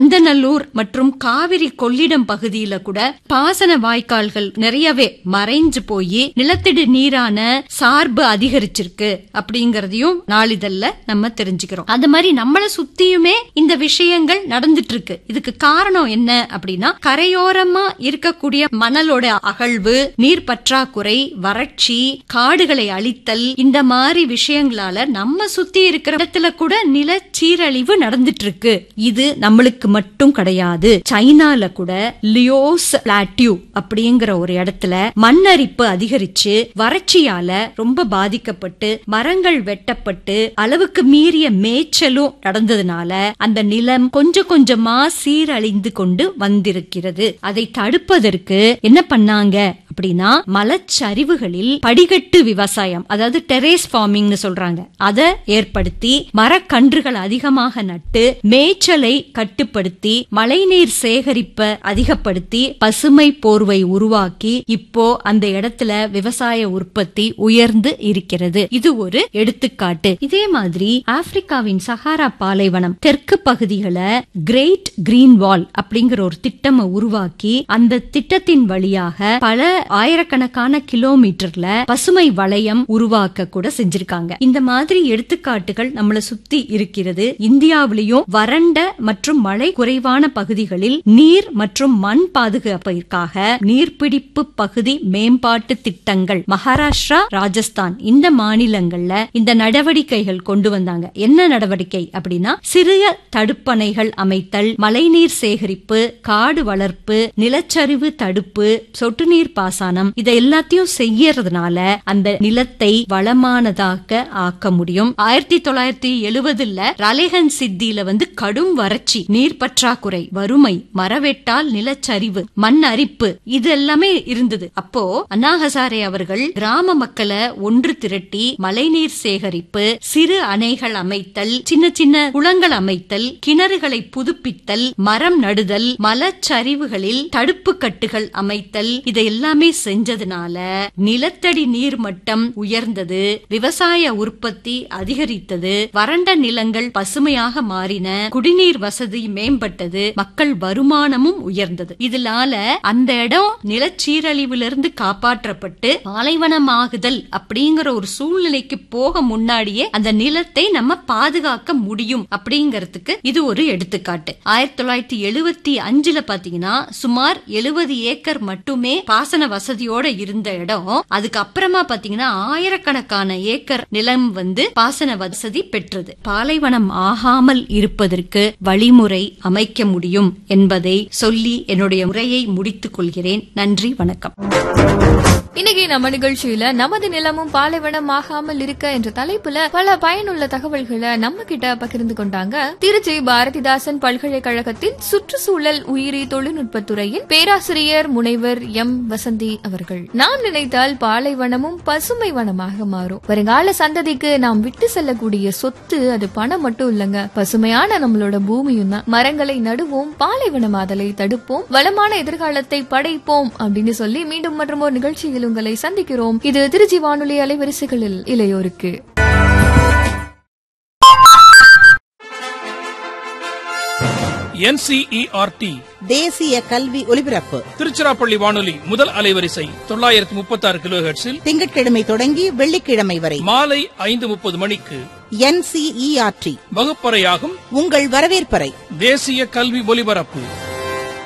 அந்தநல்லூர் மற்றும் காவிரி கொள்ளிடம் பகுதியில கூட பாசன வாய்க்கால்கள் நிறையவே மறைஞ்சு போய் நிலத்தடி நீரான சார்பு அதிகரிச்சிருக்கு அப்படிங்கறதையும் நாளிதழ்ல நம்ம தெரிஞ்சுக்கிறோம் அது மாதிரி நம்மள சுத்தியுமே இந்த விஷயங்கள் நடந்துட்டு இருக்கு இதுக்கு காரணம் என்ன அப்படின்னா கரையோரமா இருக்கக்கூடிய மணலோட அகழ்வு நீர் பற்றாக்குறை வறட்சி காடுகளை அழித்தல் இந்த மாதிரி விஷயங்களால நம்ம சுத்தி இருக்கிற இடத்துல கூட நில சீரழிவு நடந்துட்டு இருக்கு இது நம்மளுக்கு மட்டும் கிடையாது சைனால கூட லியோஸ் பிளாட்டியூ அப்படிங்கிற ஒரு இடத்துல மண்ணரிப்பு அதிகரிச்சு வறட்சியால ரொம்ப பாதிக்கப்பட்டு மரங்கள் வெட்டப்பட்டு அளவுக்கு மீறிய மேய்ச்சலும் நடந்ததுனால அந்த நிலம் கொஞ்சம் கொஞ்சமா சீரழிந்து கொண்டு வந்திருக்கிறது அதை தடுப்பதற்கு என்ன பண்ணாங்க அப்படின்னா மலச்சரிவுகளில் படிகட்டு விவசாயம் அதாவது டெரேஸ் ஃபார்மிங்னு சொல்றாங்க அதை ஏற்படுத்தி மரக்கன்றுகள் அதிகமாக நட்டு மேய்ச்சலை கட்டுப்படுத்தி மழைநீர் சேகரிப்பை அதிகப்படுத்தி பசுமை போர்வை உருவாக்கி இப்போ அந்த இடத்துல விவசாய உற்பத்தி உயர்ந்து இருக்கிறது இது ஒரு எடுத்துக்காட்டு இதே மாதிரி ஆப்பிரிக்காவின் சஹாரா பாலைவனம் தெற்கு பகுதிகளை கிரேட் கிரீன் வால் அப்படிங்கிற ஒரு திட்டமை உருவாக்கி அந்த திட்டத்தின் வழியாக பல ஆயிரக்கணக்கான கிலோமீட்டர்ல பசுமை வளையம் உருவாக்க கூட செஞ்சிருக்காங்க இந்த மாதிரி எடுத்துக்காட்டுகள் நம்மள சுத்தி இருக்கிறது இந்தியாவிலையும் வறண்ட மற்றும் மழை குறைவான பகுதிகளில் நீர் மற்றும் மண் பாதுகாப்பிற்காக நீர்பிடிப்பு பகுதி மேம்பாட்டு திட்டங்கள் மகாராஷ்டிரா ராஜஸ்தான் இந்த மாநிலங்கள்ல இந்த நடவடிக்கைகள் கொண்டு வந்தாங்க என்ன நடவடிக்கை அப்படின்னா சிறிய தடுப்பணைகள் அமைத்தல் மழைநீர் சேகரிப்பு காடு வளர்ப்பு நிலச்சரிவு தடுப்பு சொட்டு நீர் பாசனம் இதை எல்லாத்தையும் செய்யறதுனால அந்த நிலத்தை வளமானதாக ஆக்க முடியும் ஆயிரத்தி தொள்ளாயிரத்தி எழுபதுல ரலேகன் சித்தியில வந்து கடும் வறட்சி நீர் பற்றாக்குறை வறுமை மரவெட்டால் நிலச்சரிவு மண் அரிப்பு இது எல்லாமே இருந்தது அப்போ அண்ணா ஹசாரே அவர்கள் கிராம மக்களை ஒன்று திரட்டி மழைநீர் சேகரிப்பு சிறு அணைகள் அமைத்தல் சின்ன சின்ன குளங்கள் அமைத்தல் கிணறுகளை புதுப்பித்தல் மரம் நடுதல் மலச்சரிவுகளில் தடுப்பு கட்டுகள் அமைத்தல் இதை எல்லாமே செஞ்சதுனால நிலத்தடி நீர் மட்டம் உயர்ந்தது விவசாய உற்பத்தி அதிகரித்தது வறண்ட நிலங்கள் பசுமையாக மாறின குடிநீர் வசதி மேம்பட்டது மக்கள் வருமானமும் உயர்ந்தது இதனால அந்த இடம் நிலச்சீரழிவிலிருந்து காப்பாற்றப்பட்டு பாலைவனமாகுதல் அப்படிங்கிற ஒரு சூழ்நிலைக்கு போக முன்னாடியே அந்த நிலத்தை நம்ம பாதுகாக்க முடியும் அப்படிங்கறதுக்கு இது ஒரு எடுத்துக்காட்டு ஆயிரத்தி தொள்ளாயிரத்தி எழுபத்தி அஞ்சுல பாத்தீங்கன்னா சுமார் எழுபது ஏக்கர் மட்டுமே பாசன வசதியோட இருந்த இடம் அதுக்கப்புறமா பாத்தீங்கன்னா ஆயிரக்கணக்கான ஏக்கர் நிலம் வந்து பாசன வசதி பெற்றது பாலைவனம் ஆகாமல் இருப்பதற்கு வழிமுறை அமைக்க முடியும் என்பதை சொல்லி என்னுடைய உரையை முடித்துக் கொள்கிறேன் நன்றி வணக்கம் இன்னைக்கு நம்ம நிகழ்ச்சியில நமது நிலமும் பாலைவனம் ஆகாமல் இருக்க என்ற தலைப்புல பல பயனுள்ள தகவல்களை நம்ம கிட்ட பகிர்ந்து கொண்டாங்க திருச்சி பாரதிதாசன் பல்கலைக்கழகத்தின் சுற்றுச்சூழல் உயிரி தொழில்நுட்பத்துறையின் பேராசிரியர் முனைவர் எம் வசந்தி அவர்கள் நாம் நினைத்தால் பாலைவனமும் பசுமை வனமாக மாறும் வருங்கால சந்ததிக்கு நாம் விட்டு செல்லக்கூடிய சொத்து அது பணம் மட்டும் இல்லங்க பசுமையான நம்மளோட பூமியும் தான் மரங்களை நடுவோம் பாலைவனமாதலை தடுப்போம் வளமான எதிர்காலத்தை படைப்போம் அப்படின்னு சொல்லி மீண்டும் மற்றும் ஒரு நிகழ்ச்சியில் உங்களை சந்திக்கிறோம் இது திருச்சி வானொலி அலைவரிசைகளில் இளையோருக்கு என்சிஇஆர்டி தேசிய கல்வி ஒலிபரப்பு திருச்சிராப்பள்ளி வானொலி முதல் அலைவரிசை தொள்ளாயிரத்தி முப்பத்தி ஆறு கிலோ திங்கட்கிழமை தொடங்கி வெள்ளிக்கிழமை வரை மாலை ஐந்து முப்பது மணிக்கு என்சிஇஆர்டி வகுப்பறையாகும் உங்கள் வரவேற்பறை தேசிய கல்வி ஒலிபரப்பு